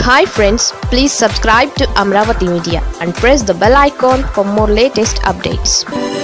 hi friends please subscribe to Amaravati media and press the bell icon for more latest updates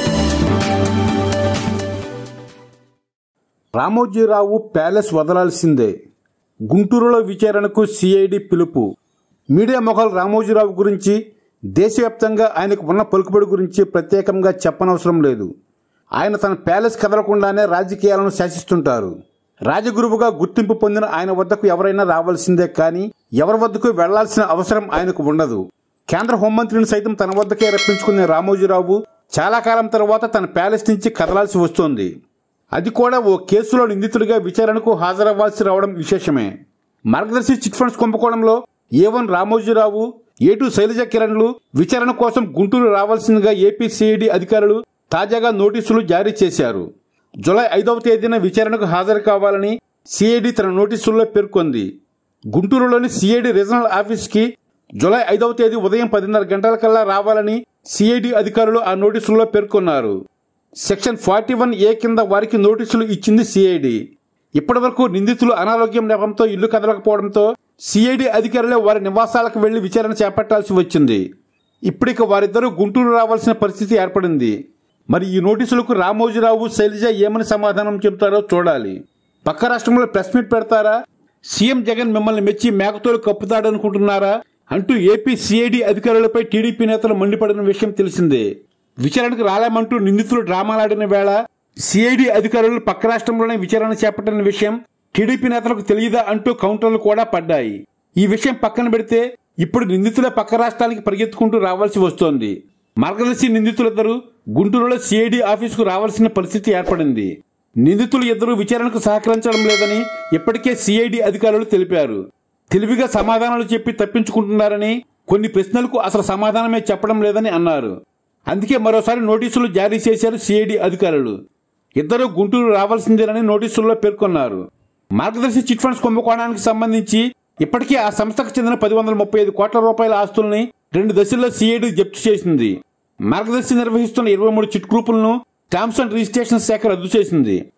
Ramoji Rao palace వదలాల్సిందే గుంటూరులో విచారణకు CID పిలుపు media Mughal Ramoji Rao గురించి దేశవ్యాప్తంగా ఆయనకు ఉన్న పలుకుబడి గురించి ప్రత్యేకంగా చెప్పనవసరం లేదు ఆయన తన ప్యాలెస్ కదలకుండానే రాజకీయాలను శాసిస్తుంటారు రాజగురువుగా గుర్తింపు పొందిన ఆయన వద్దకు ఎవరైనా రావాల్సిందే కానీ ఎవరి వద్దకు వెళ్లాల్సిన అవసరం ఆయనకు ఉండదు కేంద్ర హోంమంత్రిని సైతం తన వద్దకే రప్పించుకునే రామోజీరావు చాలా కాలం తర్వాత తన ప్యాలెస్ నుంచి కదలాల్సి వస్తోంది అది కూడా ఓ కేసులో నిందితుడిగా విచారణకు హాజరవ్వాల్సి రావడం విశేషమే మార్గదర్శి చిట్ ఫండ్స్ కుంభకోణంలో A one Ramoji Rao A two Sailaja కిరణ్లు విచారణ కోసం గుంటూరు రావాల్సిందిగా ఏపీ సిఐడి అధికారులు తాజాగా నోటీసులు జారీ చేశారు జులై ఐదవ తేదీన విచారణకు హాజరు కావాలని సిఐడి తన నోటీసుల్లో పేర్కొంది గుంటూరులోని సిఐడి రీజనల్ ఆఫీస్కి జులై ఐదవ తేదీ ఉదయం పదిన్నర గంటలకల్లా రావాలని సిఐడి అధికారులు ఆ నోటీసుల్లో పేర్కొన్నారు సెక్షన్ ఫార్టీ వన్ ఏ కింద వారికి నోటీసులు ఇచ్చింది సిఐడి ఇప్పటివరకు నిందితులు అనారోగ్యం నెపంతో ఇల్లు కదలకపోవడంతో సిఐడి అధికారులే వారి నివాసాలకు వెళ్లి విచారణ చేపట్టాల్సి వచ్చింది ఇప్పటిక వారిద్దరూ గుంటూరు రావాల్సిన పరిస్థితి ఏర్పడింది మరి ఈ నోటీసులకు రామోజీరావు శైలజ ఏమని సమాధానం చెబుతారో చూడాలి పక్క రాష్ట్రంలో ప్రెస్ మీట్ పెడతారా సీఎం జగన్ మిమ్మల్ని మెచ్చి మేకతోలు కప్పుతాడనుకుంటున్నారా అంటూ ఏపీ సిఐడి అధికారులపై టీడీపీ నేతలు మండిపడిన విషయం తెలిసిందే విచారణకు రాలేమంటూ నిందితులు డ్రామాలాడిన వేళ సిఐడి అధికారులు పక్క రాష్ట్రంలోనే విచారణ చేపట్టిన విషయం టీడీపీ నేతలకు తెలియదా అంటూ కౌంటర్లు కూడా పడ్డాయి ఈ విషయం పక్కన పెడితే ఇప్పుడు నిందితులే పక్క రాష్ట్రానికి పరిగెత్తుకుంటూ రావాల్సి వస్తోంది మార్గదర్శి నిందితులిద్దరూ గుంటూరులో సిఐడి ఆఫీసుకు రావాల్సిన పరిస్థితి ఏర్పడింది నిందితులు ఇద్దరు విచారణకు సహకరించడం లేదని ఇప్పటికే సిఐడి అధికారులు తెలిపారు తెలివిగా సమాధానాలు చెప్పి తప్పించుకుంటున్నారని కొన్ని ప్రశ్నలకు అసలు సమాధానమే చెప్పడం లేదని అన్నారు అందుకే మరోసారి నోటీసులు జారీ చేశారు సిఐడి అధికారులు ఇద్దరు గుంటూరు రావాల్సిందేనని నోటీసుల్లో పేర్కొన్నారు మార్గదర్శి చిట్ ఫండ్స్ కుంభకోణానికి సంబంధించి ఇప్పటికే ఆ సంస్థకు చెందిన పది వందల ముప్పై ఐదు కోట్ల రూపాయల ఆస్తుల్ని రెండు దశల్లో సిఐడి జప్తు చేసింది మార్గదర్శి నిర్వహిస్తున్న ఇరవై మూడు చిట్ గ్రూపులను టర్మ్స్ అండ్ రిజిస్ట్రేషన్ శాఖ రద్దు చేసింది